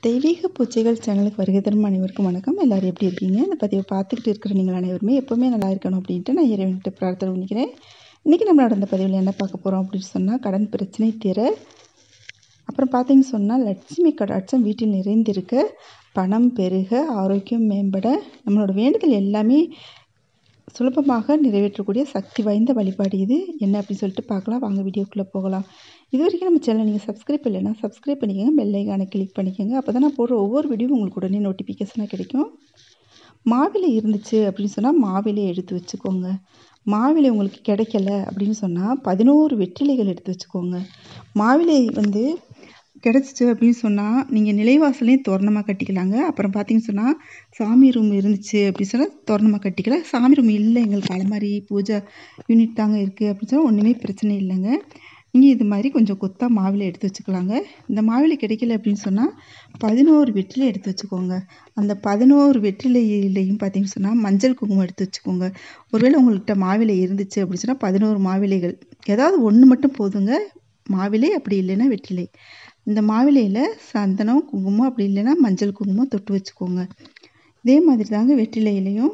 தெய்வீக பூச்சைகள் சேனலுக்கு வருகை தரும் அனைவருக்கும் வணக்கம் எல்லோரும் எப்படி இருக்கீங்க இந்த பதிவை பார்த்துக்கிட்டு இருக்கிற நீங்கள் அனைவருமே எப்போவுமே நல்லா இருக்கணும் அப்படின்ட்டு நான் இறைவன்கிட்ட பிரார்த்தனை பண்ணிக்கிறேன் இன்றைக்கி நம்மளோட இந்த பதிவில் என்ன பார்க்க போகிறோம் அப்படின்னு சொன்னால் கடன் பிரச்சனை தீர அப்புறம் பார்த்தீங்கன்னு சொன்னால் லட்சுமி கடாட்சம் வீட்டில் நிறைந்திருக்க பணம் பெருக ஆரோக்கியம் மேம்பட நம்மளோட வேண்டுதல் எல்லாமே சுலபமாக நிறைவேற்றக்கூடிய சக்தி வாய்ந்த வழிபாடு இது என்ன அப்படின்னு சொல்லிட்டு பார்க்கலாம் வாங்க வீடியோக்குள்ளே போகலாம் இது வரைக்கும் நம்ம சேனல் நீங்கள் சப்ஸ்கிரைப் இல்லைன்னா சப்ஸ்கிரைப் பண்ணிக்கோங்க பெல்லைக்கான கிளிக் பண்ணிக்கோங்க அப்போ தான் நான் போடுற ஒவ்வொரு வீடியோவும் உங்களுக்கு உடனே நோட்டிஃபிகேஷனாக கிடைக்கும் மாவிலை இருந்துச்சு அப்படின்னு சொன்னால் மாவிலை எடுத்து வச்சுக்கோங்க மாவிலை உங்களுக்கு கிடைக்கல அப்படின்னு சொன்னால் பதினோரு வெற்றிலைகள் எடுத்து வச்சுக்கோங்க மாவிலை வந்து கிடச்சிச்சு அப்படின்னு சொன்னால் நீங்கள் நிலைவாசலையும் தோரணமாக கட்டிக்கலாங்க அப்புறம் பார்த்தீங்கன்னு சொன்னால் சாமி ரூம் இருந்துச்சு அப்படின்னு சொன்னால் தோரணமாக கட்டிக்கலாம் சாமி ரூம் இல்லை எங்களுக்கு அலமாரி பூஜை யூனிட் தாங்க இருக்குது அப்படின்னு சொன்னால் ஒன்றுமே பிரச்சனை இல்லைங்க நீங்கள் இது மாதிரி கொஞ்சம் கொத்தா மாவிலை எடுத்து வச்சுக்கலாங்க இந்த மாவிலை கிடைக்கல அப்படின்னு சொன்னால் பதினோரு வெற்றிலை எடுத்து வச்சுக்கோங்க அந்த பதினோரு வெற்றிலையிலையும் பார்த்தீங்கன்னு சொன்னால் மஞ்சள் குங்குமம் எடுத்து வச்சுக்கோங்க ஒருவேளை உங்கள்கிட்ட மாவிலை இருந்துச்சு அப்படின்னு சொன்னால் பதினோரு மாவிலைகள் ஏதாவது ஒன்று மட்டும் போதுங்க மாவிலை அப்படி இல்லைன்னா வெற்றிலை இந்த மாவிலையில் சந்தனம் குங்குமம் அப்படி இல்லைன்னா மஞ்சள் குங்குமம் தொட்டு வச்சுக்கோங்க இதே மாதிரி தாங்க வெற்றிலையிலையும்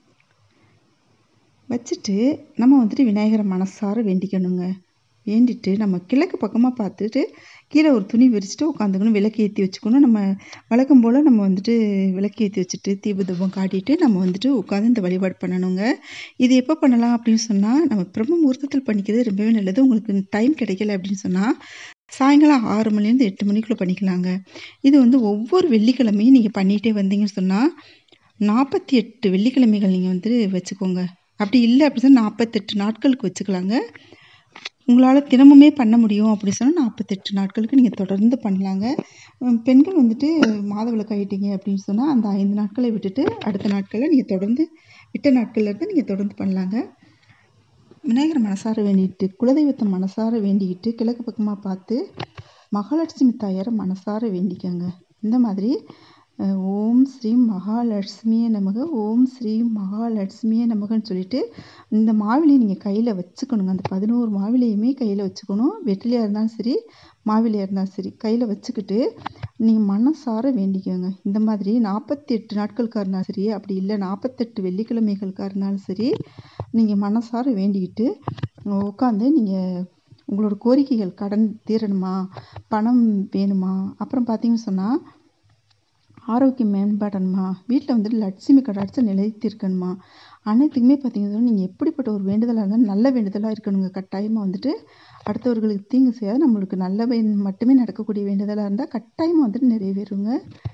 வச்சுட்டு நம்ம வந்துட்டு விநாயகரை மனசார வேண்டிக்கணுங்க வேண்டிட்டு நம்ம கிழக்கு பக்கமாக பார்த்துட்டு கீழே ஒரு துணி விரிச்சிட்டு உட்காந்துக்கணும் விளக்கு ஏற்றி வச்சுக்கணும் நம்ம வழக்கம் போல் நம்ம வந்துட்டு விளக்கு ஏற்றி வச்சுட்டு தீப தூபம் காட்டிட்டு நம்ம வந்துட்டு உட்காந்து இந்த வழிபாடு பண்ணணுங்க இது எப்போ பண்ணலாம் அப்படின்னு சொன்னால் நம்ம பிரம்ம முகூர்த்தத்தில் பண்ணிக்கிறது ரொம்பவே நல்லது உங்களுக்கு டைம் கிடைக்கல அப்படின்னு சொன்னால் சாயங்காலம் ஆறு மணிலேருந்து எட்டு மணிக்குள்ளே பண்ணிக்கலாங்க இது வந்து ஒவ்வொரு வெள்ளிக்கிழமையும் நீங்கள் பண்ணிகிட்டே வந்தீங்கன்னு சொன்னால் நாற்பத்தி எட்டு வெள்ளிக்கிழமைகள் நீங்கள் வந்து வச்சுக்கோங்க அப்படி இல்லை அப்படின்னு சொன்னால் நாற்பத்தெட்டு நாட்களுக்கு வச்சுக்கலாங்க உங்களால் தினமுமே பண்ண முடியும் அப்படி சொன்னால் நாற்பத்தெட்டு நாட்களுக்கு நீங்கள் தொடர்ந்து பண்ணலாங்க பெண்கள் வந்துட்டு மாதவிளக்கு ஆகிட்டீங்க அப்படின்னு சொன்னால் அந்த ஐந்து நாட்களை விட்டுட்டு அடுத்த நாட்களில் நீங்கள் தொடர்ந்து விட்ட நாட்கள்லேருந்து நீங்கள் தொடர்ந்து பண்ணலாங்க விநாயகர் மனசார வேண்டிட்டு குலதெய்வத்தை மனசார வேண்டிக்கிட்டு கிழக்கு பக்கமாக பார்த்து மகாலட்சுமி தாயாரை மனசார வேண்டிக்கோங்க இந்த மாதிரி ஓம் ஸ்ரீ மகாலட்சுமியே நமக ஓம் ஸ்ரீ மகாலட்சுமியே நமகன்னு சொல்லிட்டு இந்த மாவிலையை நீங்கள் கையில் வச்சுக்கணுங்க அந்த பதினோரு மாவிலையுமே கையில் வச்சுக்கணும் வெற்றிலையாக இருந்தாலும் சரி மாவிலையாக இருந்தாலும் சரி கையில் வச்சுக்கிட்டு நீங்கள் மனசார வேண்டிக்கோங்க இந்த மாதிரி நாற்பத்தி எட்டு நாட்களுக்காக இருந்தாலும் சரி அப்படி இல்லை நாற்பத்தெட்டு வெள்ளிக்கிழமைகளுக்காக இருந்தாலும் சரி நீங்கள் மனசார வேண்டிக்கிட்டு உட்காந்து நீங்கள் உங்களோட கோரிக்கைகள் கடன் தீரணுமா பணம் வேணுமா அப்புறம் பார்த்தீங்கன்னு சொன்னால் ஆரோக்கியம் மேம்படணுமா வீட்டில் வந்துட்டு லட்சுமி கடாட்சம் நிலைத்திருக்கணுமா அனைத்துக்குமே பார்த்தீங்கன்னா நீங்கள் எப்படிப்பட்ட ஒரு வேண்டுதலாக இருந்தாலும் நல்ல வேண்டுதலாக இருக்கணுங்க கட்டாயமாக வந்துட்டு அடுத்தவர்களுக்கு தீங்கு செய்யாத நம்மளுக்கு நல்ல மட்டுமே நடக்கக்கூடிய வேண்டுதலாக இருந்தால் கட்டாயமாக வந்துட்டு நிறைவேறுங்க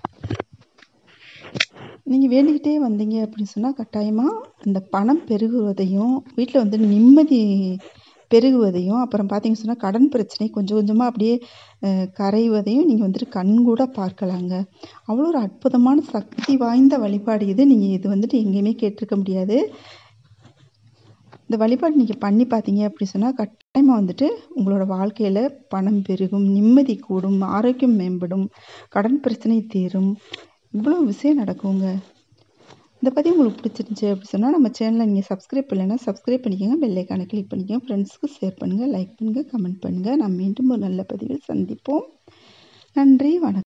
நீங்கள் வேண்டிக்கிட்டே வந்தீங்க அப்படின்னு சொன்னால் கட்டாயமாக இந்த பணம் பெருகுவதையும் வீட்டில் வந்து நிம்மதி பெருகுவதையும் அப்புறம் பார்த்தீங்க சொன்னால் கடன் பிரச்சனை கொஞ்சம் கொஞ்சமாக அப்படியே கரைவதையும் நீங்கள் வந்துட்டு கண்கூட பார்க்கலாங்க அவ்வளோ ஒரு அற்புதமான சக்தி வாய்ந்த வழிபாடு இது நீங்கள் இது வந்துட்டு எங்கேயுமே கேட்டிருக்க முடியாது இந்த வழிபாடு நீங்கள் பண்ணி பார்த்தீங்க அப்படி சொன்னால் கட்டாயமாக வந்துட்டு உங்களோட வாழ்க்கையில் பணம் பெருகும் நிம்மதி கூடும் ஆரோக்கியம் மேம்படும் கடன் பிரச்சனை தீரும் இவ்வளோ விஷயம் நடக்குங்க இந்த பதிவு உங்களுக்கு பிடிச்சிருந்துச்சி அப்படி சொன்னால் நம்ம சேனலை நீங்கள் சப்ஸ்கிரைப் இல்லைன்னா சப்ஸ்கிரைப் பண்ணிக்கோங்க பெல்லைக்கான கிளிக் பண்ணிக்கோங்க ஃப்ரெண்ட்ஸ்க்கு ஷேர் பண்ணுங்கள் லைக் பண்ணுங்கள் கமெண்ட் பண்ணுங்கள் நான் மீண்டும் ஒரு நல்ல பதிவில் சந்திப்போம் நன்றி வணக்கம்